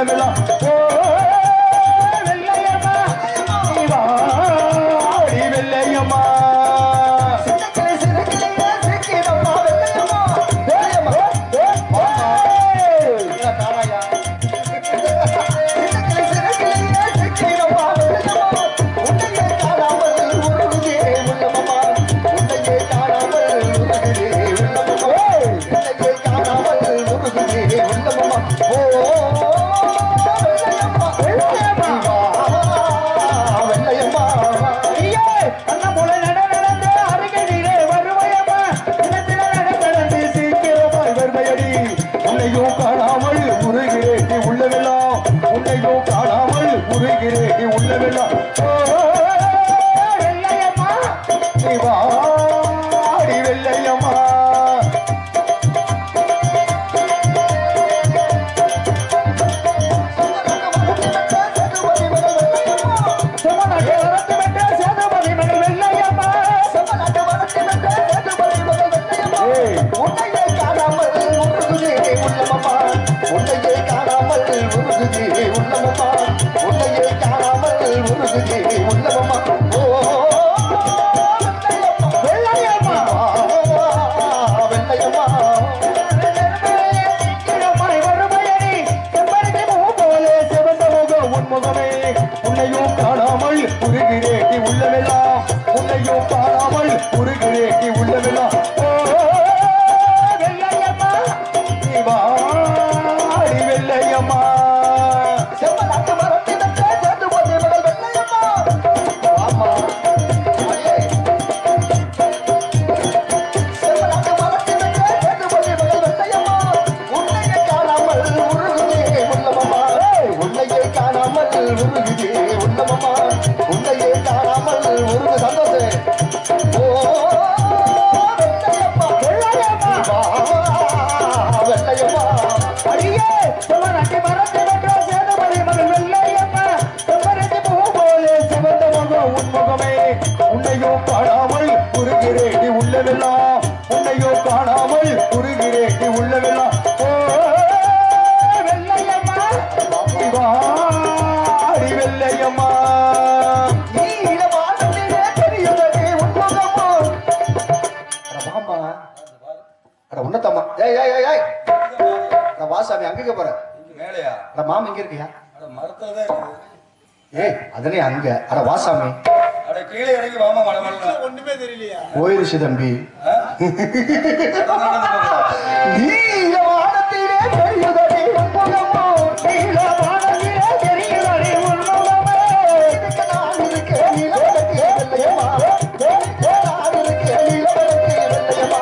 உள்ளமெல்லாம் ஓ வெள்ளையம்மா நீ வாடி வெள்ளையம்மா ஐயே, அண்ணாமலை நட நடந்து அருகிலே வருமையம்மா. தினத்தில நட நடந்து சீக்கிரமாய் வருமையடி. உன்னையும் காணாமல் உருகிறேன் நீ உள்ளவெல்லாம். உன்னையும் காணாமல் உருகிறேன் நீ உள்ளவெல்லாம். ஓ, வெள்ளையம்மா, நீ வாடி வெள்ளையம்மா செம்மநாட்டை வளர்த்து விட்ட சேதுபதி மகள் வெள்ளையம்மா. ஏய், வெள்ளையம்மா. சீக்கிரமாய் வருமையடி. செம்பருத்தி பூ போலே சிவந்த முகம் உன் முகமே. உன்னையும் காணாமல் உருகிறேன் நீ உள்ளவெல்லாம். உன்னையும் காணாமல் உருகிறேன் நீ உள்ளவெல்லாம். ஓ, வெள்ளையம்மா, நீ வாடி வெள்ளையம்மா. வெள்ளையம்மா. அடியே, செம்மநாட்டை மறந்து விட்ட சேதுபதி மகள் வெள்ளையம்மா. செம்பருத்தி பூ போலே சிவந்த முகம் உன் முகமே. உன்னையும் காணாமல் உருகிறேன் நீ உள்ளவெல்லாம். உன்னையும் காணாமல் உருகிறேன் நீ உள்ளவெல்லாம். ஓ, வெள்ளையம்மா, நீ வாடி வெள்ளையம்மா. உன்னத்தம்மா ஏய் ஏய் ஏய் ஏய் நான் வாசாமி அங்க போற மேலையா அட மாமி இங்க இருக்கியா அட மரத்துல தான் இருக்குது ஏய் அதனே அங்க அட வாசாமி அட கீழே இறங்கி வாமா மடமல்ல போயிருச்சு தம்பி நீல வானத்திலே பெரியதடி உன்முகமோ நீல வானத்திலே தெரிகிறதே உன் முகமே. இதுக்கு நான் இருக்கேன் நிலவடக்கு வெள்ளையம்மா நான் இருக்கேன் நிலவடக்கு வெள்ளையம்மா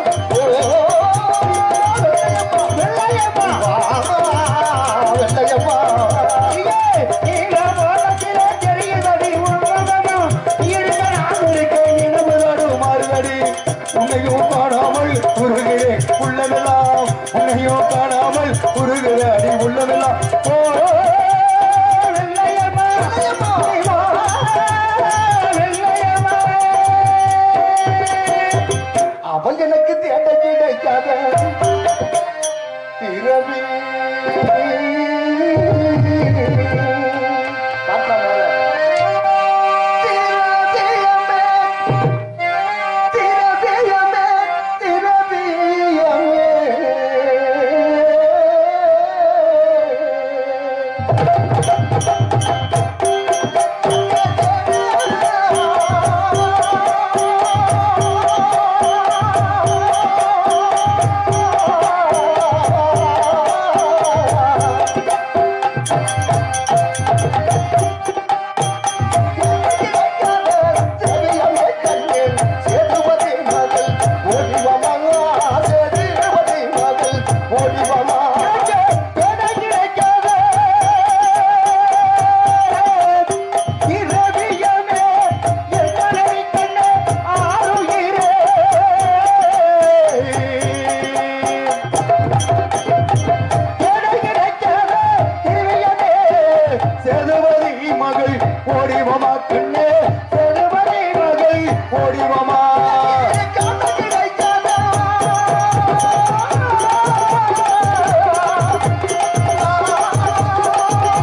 ஓ வெள்ளையம்மா வெள்ளையம்மா, வெள்ளையம்மா ஐயே, நீல வானத்திலே தெரிகிறதே உன் முகமே. இருக்க நான் இருக்கேன் இனமுதடு மாறுதடி. உன்னையும் காணாமல் உருகிறேன் உள்ளமெல்லாம் உன்னையும் காணாமல் உருகிற அடி உள்ளமெல்லாம் ஓ, வெள்ளையம்மா, நீ வா, வெள்ளையம்மா. அவன் எனக்கு தேட கிடைக்காத பிறவி காட்டுறா மேல. திரவியமே, திரவியமே, திரவியமே. எடை கிடைக்காத இரவியமே, எத்தனை கண்ணே ஆருயிரே. எடை கிடைக்காத இரவியமே, சேதுபதி மகள் ஓடிவமா கண்ணே சேதுபதி மகள் ஓடிவமா கிடைக்காத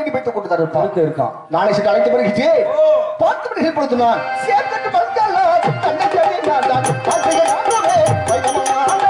மணிக்கு போய் கொண்டு தர இருப்பான் இருக்க இருக்கான் நாளை சீட்டு அழைத்த பிறகு ஓ பார்த்து பிறகு பொழுது நான் சேர்த்துட்டு வந்தாலா தன்னை தேடி நான் தான் ஆசையை நாடுவே வைகமா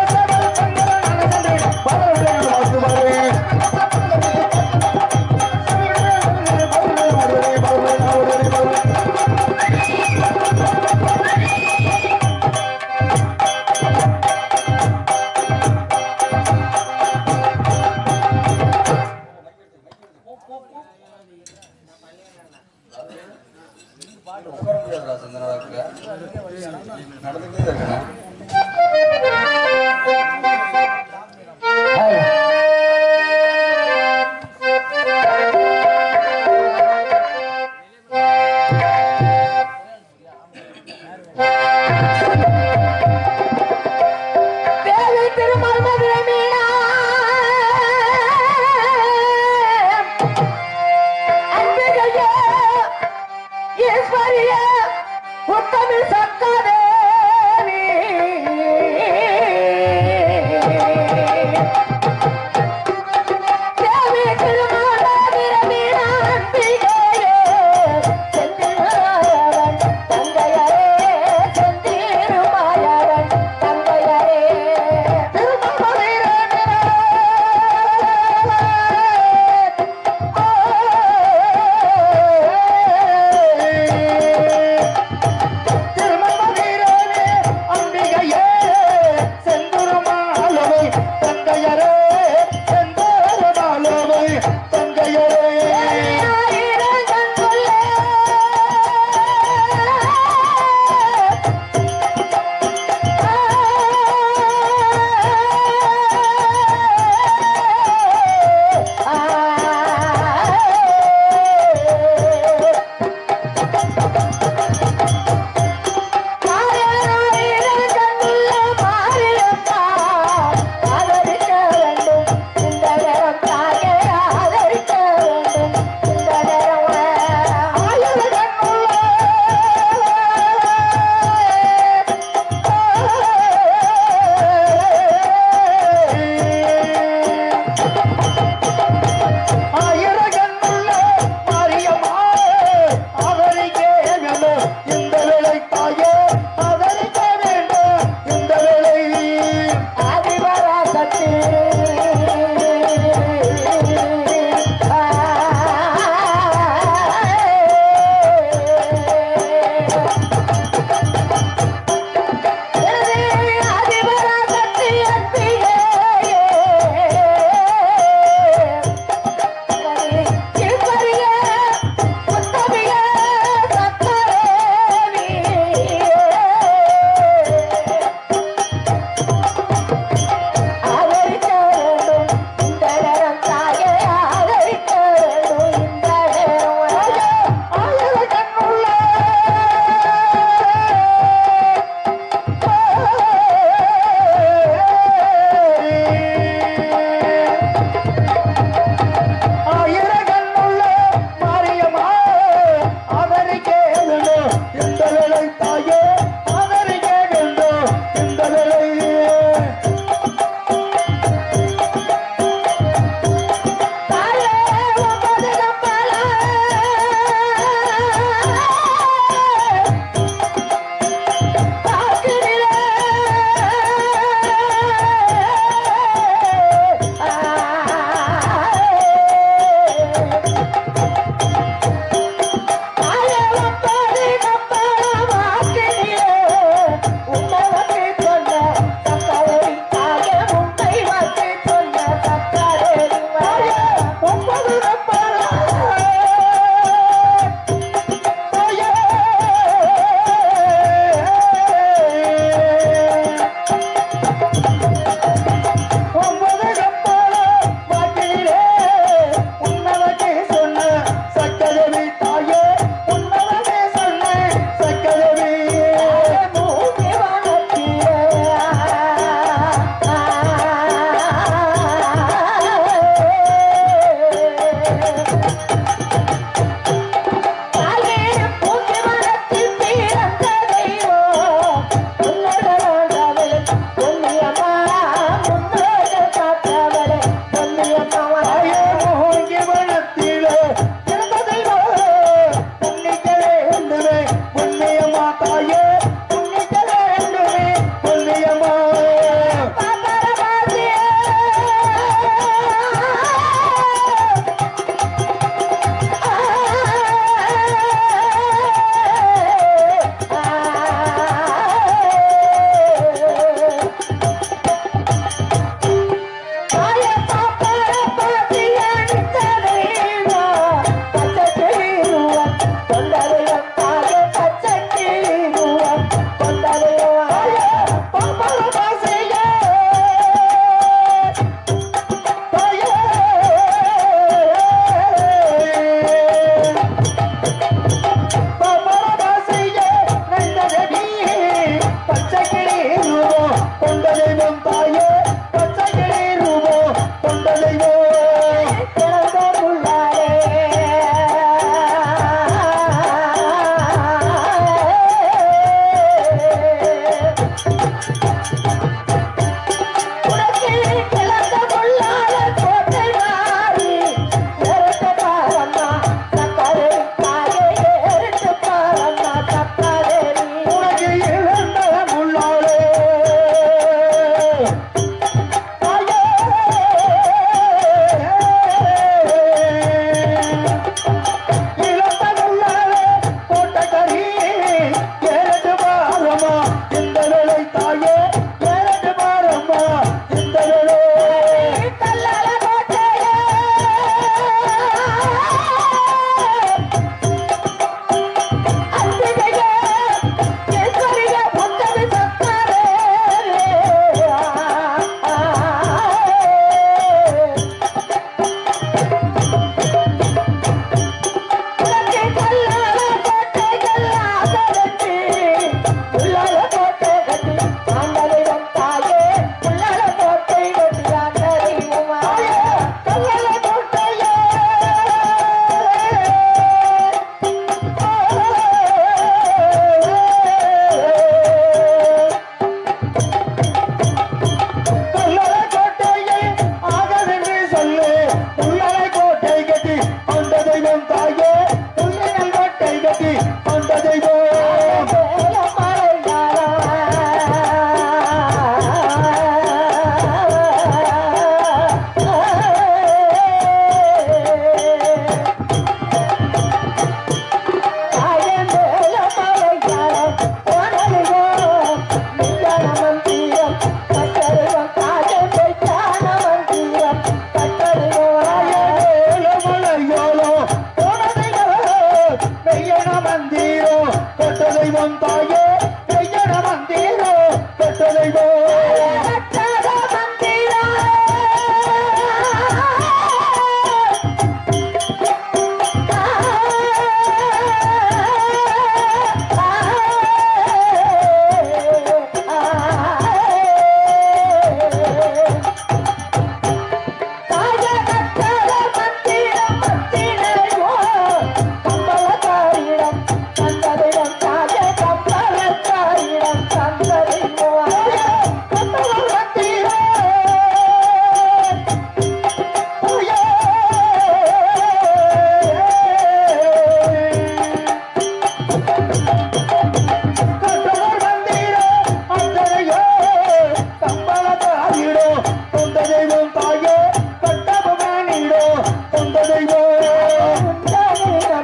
உட்கார முடியாதுடா சந்தனாவுக்கு நடந்துக்கிட்டே தான் இருக்கணும் தேவி திருமால் மதுரை மீனா அன்பிகையே ஈஸ்வரியே உத்தமி சக்கரேவி தெய்வம் தாயே உன்னை நல்வாட்டை கட்டி அந்த தெய்வம் மலையாளோ மெய்யன மந்தீரோ கொட்ட தெய்வம் தாயே மெய்யன மந்தீரோ கொட்ட தெய்வம் கட்டவர் மந்தீரோ அத்தனையோ கம்பளத்தாயிடோ தொந்த தெய்வம் தாயே கட்டபுமானிடோ தொந்த தெய்வம்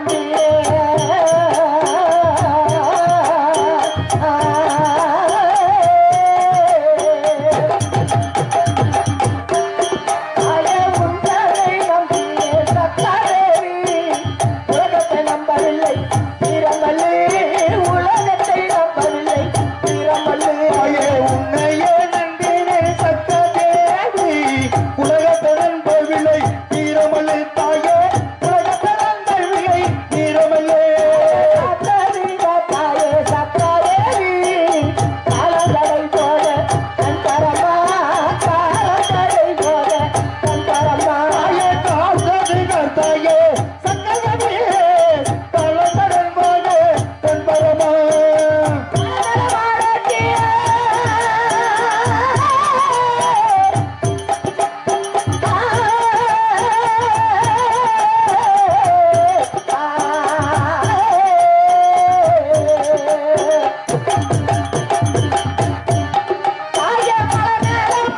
உலகத்தை நம்பவில்லை வீரமல்லி உலகத்தை நம்பவில்லை வீரமல்லி தாயே உன்னையே நம்பினே சத்த தேவி உலகத்ததன் பவிலை வீரமல்லு தாயே உலகத்ததன் பவிலை வீரமல்லே தாயே காசது கர்த்தாயே சக்கரமே தலத்தடன் போது தென்பரமா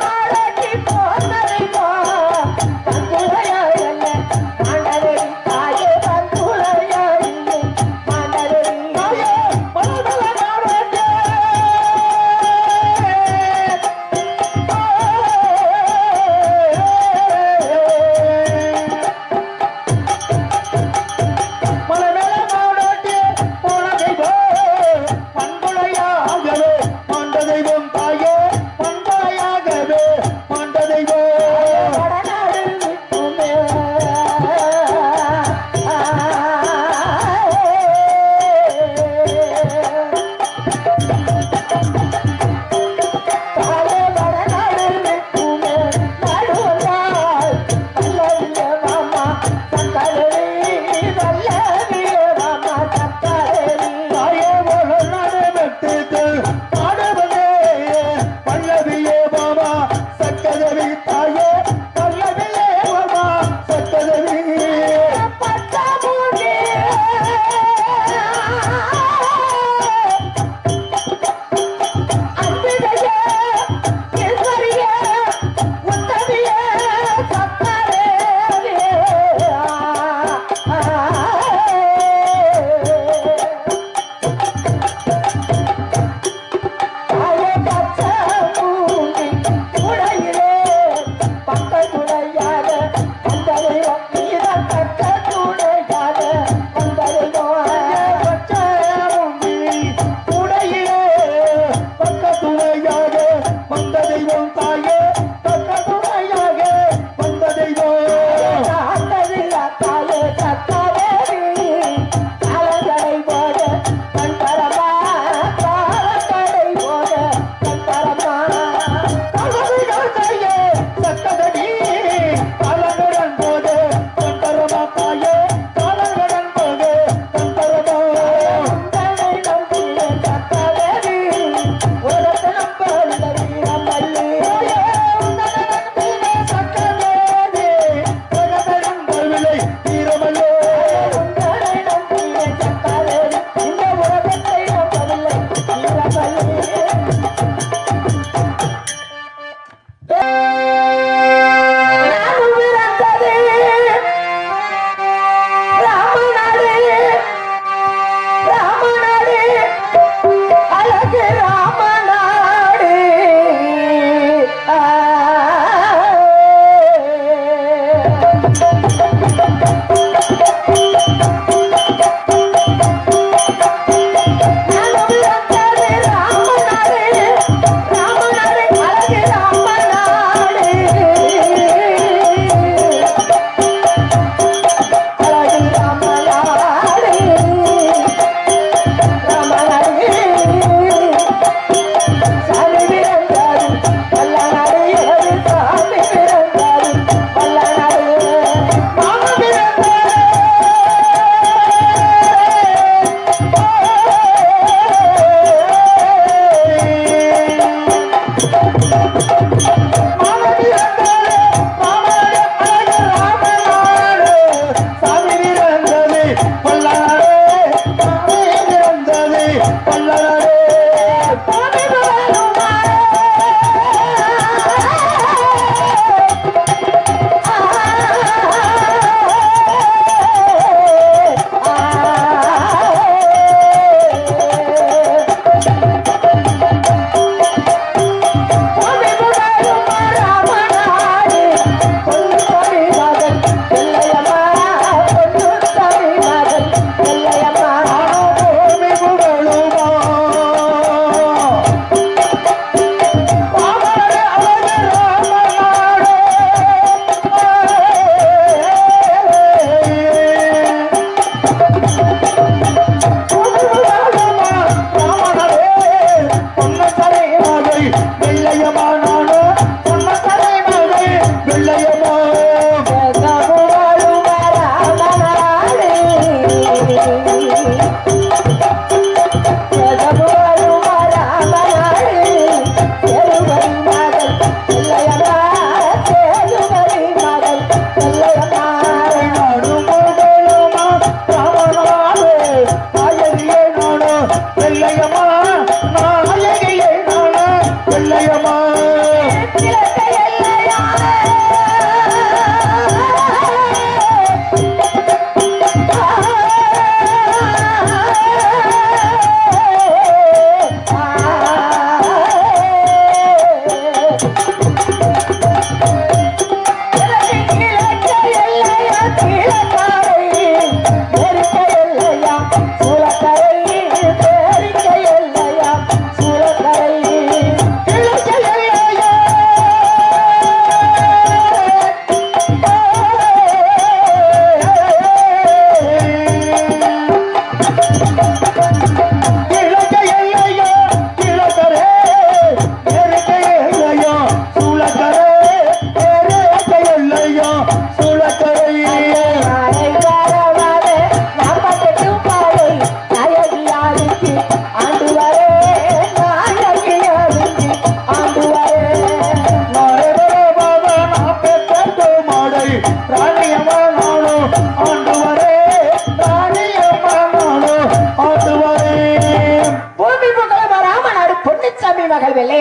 தாயே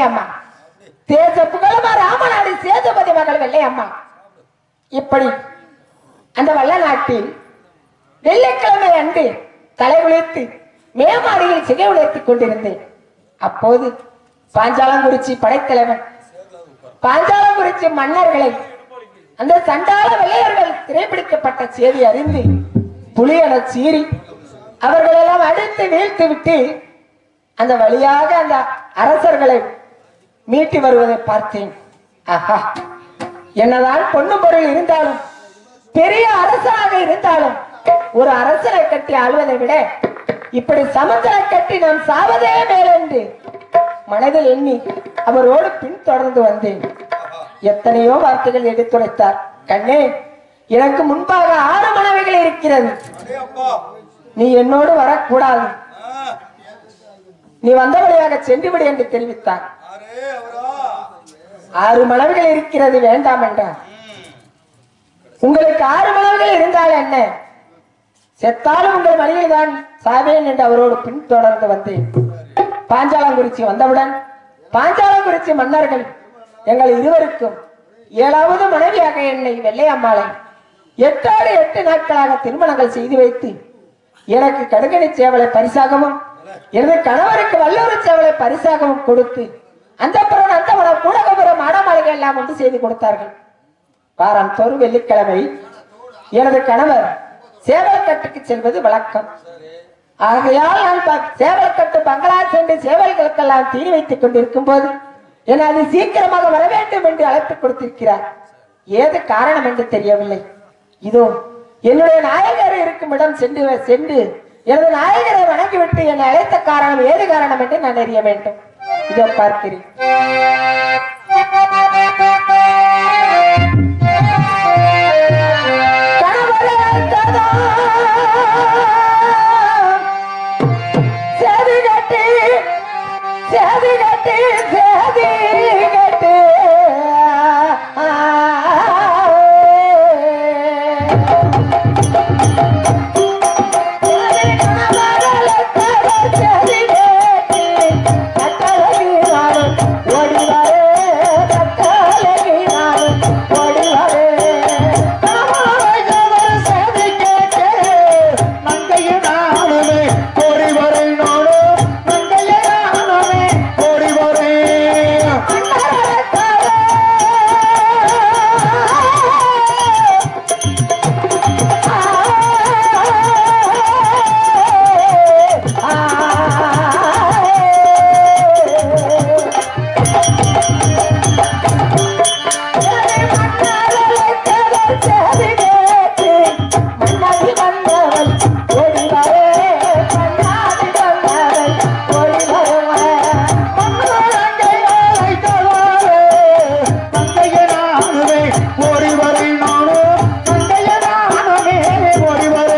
வெள்ளையம்மா தேச புகழமா ராமநாடு சேதுபதி மகள் வெள்ளையம்மா இப்படி அந்த வல்ல நாட்டில் வெள்ளிக்கிழமை அன்று தலை குளித்து மேமாடியில் சிகை உழைத்துக் கொண்டிருந்தேன் அப்போது பாஞ்சாலங்குறிச்சி படைத்தலைவன் பாஞ்சாலங்குறிச்சி மன்னர்களை அந்த சண்டாள வெள்ளையர்கள் சிறைபிடிக்கப்பட்ட செய்தி அறிந்து புலியன சீறி அவர்கள் எல்லாம் அடித்து வீழ்த்து விட்டு அந்த வழியாக அந்த அரசர்களை மீட்டி வருவதை பார்த்தேன் ஆஹா என்னதான் பொண்ணு பொருள் இருந்தாலும் பெரிய அரசனாக இருந்தாலும் ஒரு அரசனை கட்டி ஆள்வதை விட இப்படி சமுத்திர கட்டி நாம் சாவதே மேலென்று மனதில் எண்ணி அவரோடு பின்தொடர்ந்து வந்தேன் எத்தனையோ வார்த்தைகள் எடுத்துரைத்தார் கண்ணே எனக்கு முன்பாக ஆறு மனைவிகள் இருக்கிறது அடே அப்பா நீ என்னோடு வரக்கூடாது ஆ, நீ வந்த வழியாக சென்று விடு என்று தெரிவித்தார் அரே அவரா ஆறு மனைவிகள் இருக்கிறது வேண்டாம் என்றார் உங்களுக்கு ஆறு மனைவிகள் இருந்தால் என்ன செத்தாலும் உங்கள் வழியில் தான் சாவேன் என்று அவரோடு பின்தொடர்ந்து வந்தேன் பாஞ்சாலங்குறிச்சி வந்தவுடன் பாஞ்சாலங்குறிச்சி மன்னர்கள் எங்கள் இருவருக்கும் ஏழாவது மனைவியாக என்னை வெள்ளையம்மாளை எட்டோடு எட்டு நாட்களாக திருமணங்கள் செய்து வைத்து எனக்கு கடுகணி சேவலை பரிசாகவும் எனது கணவருக்கு வல்லூர் சேவலை பரிசாகவும் கொடுத்து அந்த புறம் அந்த புறம் கூடகபுரம் மாடமாளிகை எல்லாம் ஒன்று செய்து கொடுத்தார்கள் வாரம் தோறும் வெள்ளிக்கிழமை எனது கணவர் சேவல்கட்டுக்கு செல்வது வழக்கம் ஆகையால் நான் ப- சேவல்கட்டு பங்களா சென்று சேவல்களுக்கெல்லாம் தீனி வைத்துக் கொண்டிருக்கும் போது என அது சீக்கிரமாக வர வேண்டும் என்று அழைப்பு கொடுத்திருக்கிறார் ஏது காரணம் என்று தெரியவில்லை இதோ என்னுடைய நாயகர் இருக்கும் இடம் சென்று சென்று எனது நாயகரை வணங்கிவிட்டு என்னை அழைத்த காரணம் ஏது காரணம் என்று நான் அறிய வேண்டும் இதோ பார்க்கிறேன் கணவரே ததா, சேதி கட்டி, சேதி கட்டி, சேதி கட்டி, ஆ, சேதி கணவரே ததா, சேதி கட்டி, கட்டழகி நானும் ஓடி வரே, கட்டழகி நானும் ஓடி வரே. ஓடி வரை நானும் தந்தைய நானுமே ஓடி வரை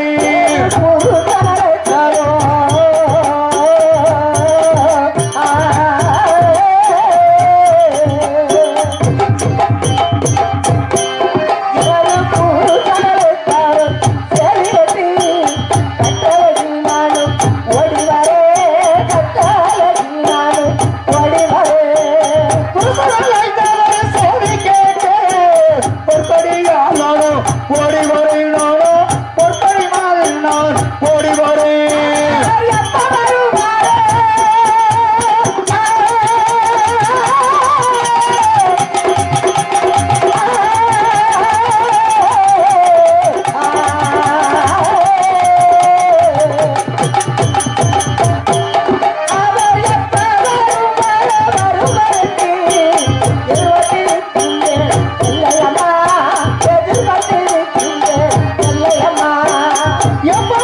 ஓடி வரை நானும் பொற்படி மாதிரி நான் ஓடி வரேன் எதிர்பார்த்து எப்ப